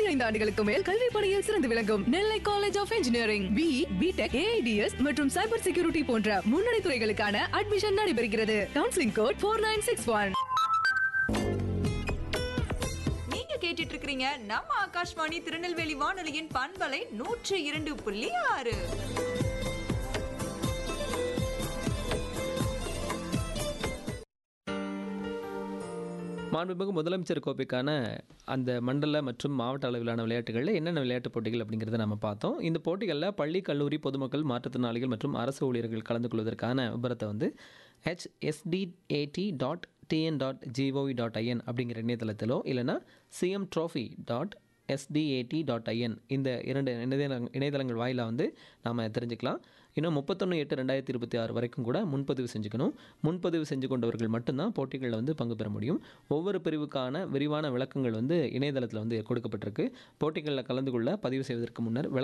பதினைந்து ஆண்டுகளுக்கு மேல் கல்வி பணியில் சிறந்து விளங்கும் Nellai college of engineering B B Tech AIDS மற்றும் சைபர் செக்யூரிட்டி போன்ற முன்னணி துறைகளுக்கான அட்மிஷன் நடைபெறுகிறது counselling code four nine six one நீங்க கேட்டுட்டு இருக்கிறீங்க நம்ம ஆகாஷ்வாணி திருநெல்வேலி வானொலியின் பண்பலை நூற்று இரண்டு புள்ளி ஆறு மாண்புமிகு முதலமைச்சர் கோப்பைக்கான அந்த மண்டல மற்றும் மாவட்ட அளவிலான விளையாட்டுகளில் என்னென்ன விளையாட்டுப் போட்டிகள் அப்படிங்கிறத நம்ம பார்த்தோம் இந்த போட்டிகளில் பள்ளி கல்லூரி பொதுமக்கள் மாற்றுத்திறனாளிகள் மற்றும் அரசு ஊழியர்கள் கலந்து கொள்வதற்கான விபரத்தை வந்து HSDAT dot TN dot GOV dot IN அப்படிங்கிற இணையதளத்திலோ இல்லைனா CM trophy dot SDAT dot IN இந்த இரண்டு இணையதள இணையதளங்கள் வாயிலாக வந்து நாம் தெரிஞ்சுக்கலாம் இன்னும் முப்பத்தொன்று எட்டு ரெண்டாயிரத்தி இருபத்தி ஆறு வரைக்கும் கூட முன்பதிவு செஞ்சுக்கணும் முன்பதிவு செஞ்சு கொண்டவர்கள் மட்டும்தான் போட்டிகளில் வந்து பங்கு பெற முடியும் ஒவ்வொரு பிரிவுக்கான விரிவான விளக்கங்கள் வந்து இணையதளத்தில் வந்து கொடுக்கப்பட்டிருக்கு போட்டிகளில் கலந்து கொள்ள பதிவு செய்வதற்கு முன்னர் விளக்க